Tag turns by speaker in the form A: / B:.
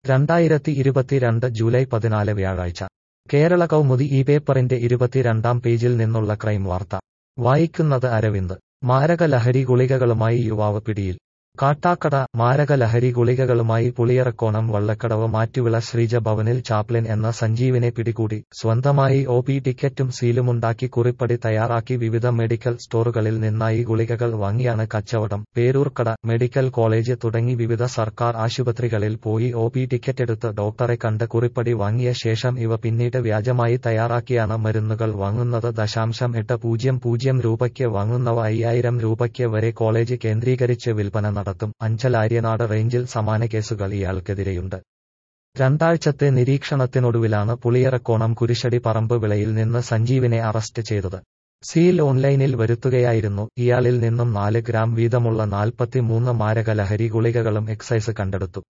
A: രണ്ടായിരത്തി ഇരുപത്തിരണ്ട് ജൂലൈ പതിനാല് വ്യാഴാഴ്ച കേരള കൗമുദി ഈ പേപ്പറിന്റെ ഇരുപത്തിരണ്ടാം പേജിൽ നിന്നുള്ള ക്രൈം വാർത്ത വായിക്കുന്നത് അരവിന്ദ് മാരക ലഹരി ഗുളികകളുമായി യുവാവ് പിടിയിൽ കാട്ടാക്കട മാരക ലഹരി ഗുളികകളുമായി പുളിയറക്കോണം വള്ളക്കടവ് മാറ്റുവിള ശ്രീജ ഭവനിൽ ചാപ്ലിൻ എന്ന സഞ്ജീവിനെ പിടികൂടി സ്വന്തമായി ഒ പി ടിക്കറ്റും സീലുമുണ്ടാക്കി കുറിപ്പടി തയ്യാറാക്കി വിവിധ മെഡിക്കൽ സ്റ്റോറുകളിൽ നിന്നായി ഗുളികകൾ വാങ്ങിയാണ് കച്ചവടം പേരൂർക്കട മെഡിക്കൽ കോളേജ് തുടങ്ങി വിവിധ സർക്കാർ ആശുപത്രികളിൽ പോയി ഒ പി ടിക്കറ്റെടുത്ത് ഡോക്ടറെ കണ്ട് കുറിപ്പടി വാങ്ങിയ ശേഷം ഇവ പിന്നീട് വ്യാജമായി തയ്യാറാക്കിയാണ് മരുന്നുകൾ വാങ്ങുന്നത് ദശാംശം എട്ട് പൂജ്യം പൂജ്യം രൂപയ്ക്ക് വാങ്ങുന്നവ അയ്യായിരം രൂപയ്ക്ക് വരെ കോളേജ് കേന്ദ്രീകരിച്ച് വിൽപ്പന നടത്തും അഞ്ചൽ ആര്യനാട് റേഞ്ചിൽ സമാന കേസുകൾ ഇയാൾക്കെതിരെയുണ്ട് രണ്ടാഴ്ചത്തെ നിരീക്ഷണത്തിനൊടുവിലാണ് പുളിയറക്കോണം കുരിശടി പറമ്പ് വിളയിൽ നിന്ന് സഞ്ജീവിനെ അറസ്റ്റ് ചെയ്തത് സീൽ ഓൺലൈനിൽ വരുത്തുകയായിരുന്നു ഇയാളിൽ നിന്നും നാല് ഗ്രാം വീതമുള്ള നാൽപ്പത്തിമൂന്ന് മാരക ലഹരി ഗുളികകളും എക്സൈസ് കണ്ടെടുത്തു